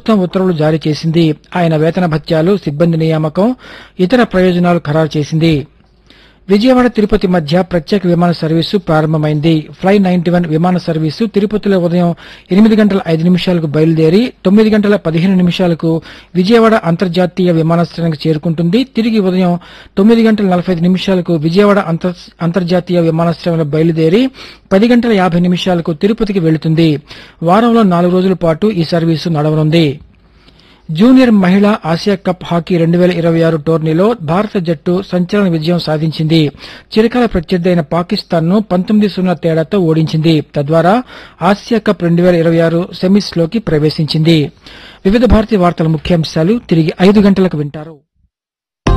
ప్రభుత్వం ఉత్తర్వులు జారీ చేసింది ఆయన వేతన భత్యాలు సిబ్బంది నియామకం ఇతర ప్రయోజనాలు ఖరారు చేసింది విజయవాడ తిరుపతి మధ్య ప్రత్యేక విమాన సర్వీసు ప్రారంభమైంది ఫ్లై నైన్టీ వన్ విమాన సర్వీసు తిరుపతిలో ఉదయం ఎనిమిది గంటల ఐదు నిమిషాలకు బయలుదేరి తొమ్మిది గంటల పదిహేను నిమిషాలకు విజయవాడ అంతర్జాతీయ విమానాశ్రయానికి చేరుకుంటుంది తిరిగి ఉదయం తొమ్మిది గంటల నలభై ఐదు నిమిషాలకు విజయవాడ అంతర్- అంతర్జాతీయ విమానాశ్రయంలో బయలుదేరి పది గంటల యాభై నిమిషాలకు తిరుపతికి వెళుతుంది వారంలో నాలుగు రోజుల పాటు ఈ సర్వీసు నడవనుంది జూనియర్ మహిళా ఆసియా కప్ హాకీ రెండు వేల ఇరవై ఆరు టోర్నీలో భారత జట్టు సంచలన విజయం సాధించింది చిరకాల ప్రత్యర్థి అయిన పాకిస్తాన్ ను పంతొమ్మిది సున్నా తేడాతో ఓడించింది తద్వారా ఆసియా కప్ రెండు వేల ఇరవై ఆరు సెమీస్ లోకి ప్రవేశించింది వివిధ భారతీయ వార్తల ముఖ్యాంశాలు తిరిగి ఐదు గంటలకు వింటారు